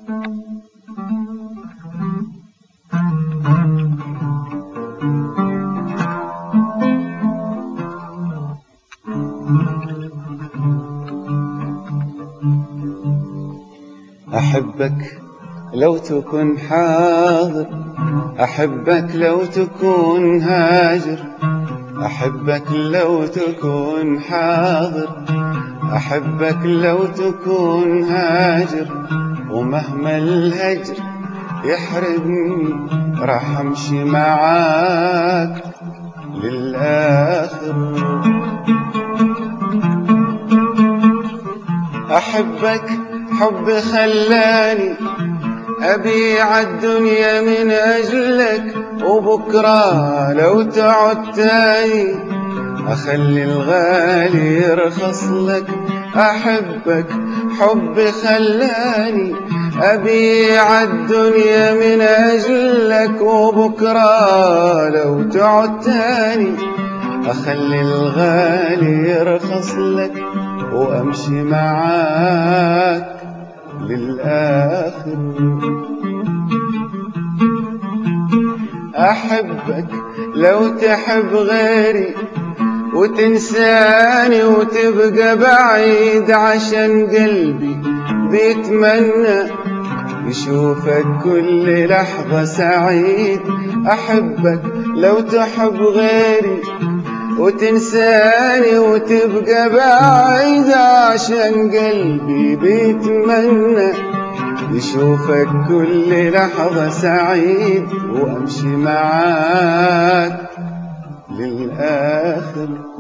أحبك لو تكون حاضر أحبك لو تكون هاجر أحبك لو تكون حاضر أحبك لو تكون هاجر ومهما الهجر يحرقني راح أمشي معاك للآخر أحبك حب خلاني أبيع الدنيا من أجلك وبكرة لو تعد تاني أخلي الغالي يرخص لك أحبك حب خلاني أبيع الدنيا من أجلك وبكرة لو تعد تاني أخلي الغالي يرخص لك وأمشي معاك للآخر أحبك لو تحب غيري وتنساني وتبقى بعيد عشان قلبي بيتمنى يشوفك كل لحظة سعيد أحبك لو تحب غيري وتنساني وتبقى بعيد عشان قلبي بيتمنى يشوفك كل لحظة سعيد وأمشي معاك للآخر